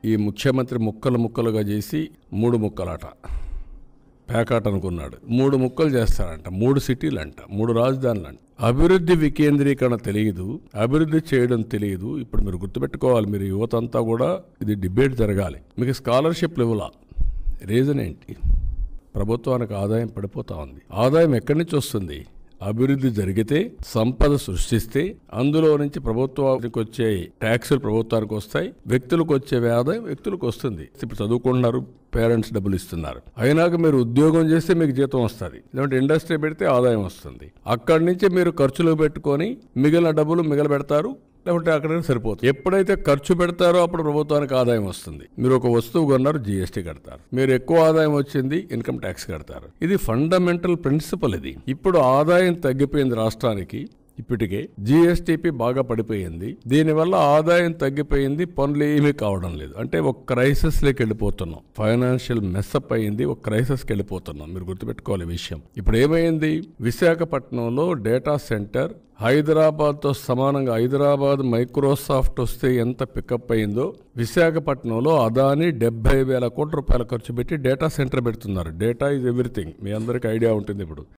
ఈ ముఖ్యమంత్రి ముక్కలు ముక్కలుగా చేసి మూడు ముక్కలాట పేకాట అనుకున్నాడు మూడు ముక్కలు చేస్తారంట మూడు సిటీలు అంట మూడు రాజధానులు అంట అభివృద్ధి వికేంద్రీకరణ తెలియదు అభివృద్ధి చేయడం తెలియదు ఇప్పుడు మీరు గుర్తుపెట్టుకోవాలి మీరు యువత అంతా కూడా ఇది డిబేట్ జరగాలి మీకు స్కాలర్షిప్లు ఇవ్వాల రీజన్ ఏంటి ప్రభుత్వానికి ఆదాయం పడిపోతా ఉంది ఆదాయం ఎక్కడి నుంచి వస్తుంది అభివృద్ధి జరిగితే సంపద సృష్టిస్తే అందులో నుంచి ప్రభుత్వానికి వచ్చే ట్యాక్సులు ప్రభుత్వానికి వస్తాయి వ్యక్తులకు వచ్చే ఆదాయం వ్యక్తులకు వస్తుంది ఇప్పుడు చదువుకుంటున్నారు పేరెంట్స్ డబ్బులు ఇస్తున్నారు అయినాక మీరు ఉద్యోగం చేస్తే మీకు జీతం వస్తుంది లేదంటే ఇండస్ట్రీ పెడితే ఆదాయం వస్తుంది అక్కడి నుంచి మీరు ఖర్చులు పెట్టుకొని మిగిలిన డబ్బులు మిగల పెడతారు లేకుంటే అక్కడ సరిపోతుంది ఎప్పుడైతే ఖర్చు పెడతారో అప్పుడు ప్రభుత్వానికి ఆదాయం వస్తుంది మీరు ఒక వస్తువు కొన్నారు జీఎస్టీ కడతారు మీరు ఎక్కువ ఆదాయం వచ్చింది ఇన్కమ్ ట్యాక్స్ కడతారు ఇది ఫండమెంటల్ ప్రిన్సిపల్ ఇది ఇప్పుడు ఆదాయం తగ్గిపోయింది రాష్ట్రానికి ఇప్పటికే జిఎస్టిపి బాగా పడిపోయింది దీనివల్ల ఆదాయం తగ్గిపోయింది పనులు ఏమీ కావడం లేదు అంటే ఒక క్రైసిస్ లోకి వెళ్ళిపోతున్నాం ఫైనాన్షియల్ మెస్అప్ అయింది ఒక క్రైసిస్కి వెళ్ళిపోతున్నాం మీరు గుర్తుపెట్టుకోవాలి ఈ విషయం ఇప్పుడు ఏమైంది విశాఖపట్నంలో డేటా సెంటర్ హైదరాబాద్తో సమానంగా హైదరాబాద్ మైక్రోసాఫ్ట్ వస్తే ఎంత పికప్ అయిందో విశాఖపట్నంలో అదాని డెబ్బై వేల కోట్ల రూపాయల ఖర్చు పెట్టి డేటా సెంటర్ పెడుతున్నారు డేటా ఇస్ ఎవ్రీథింగ్ మీ అందరికి ఐడియా ఉంటుంది ఇప్పుడు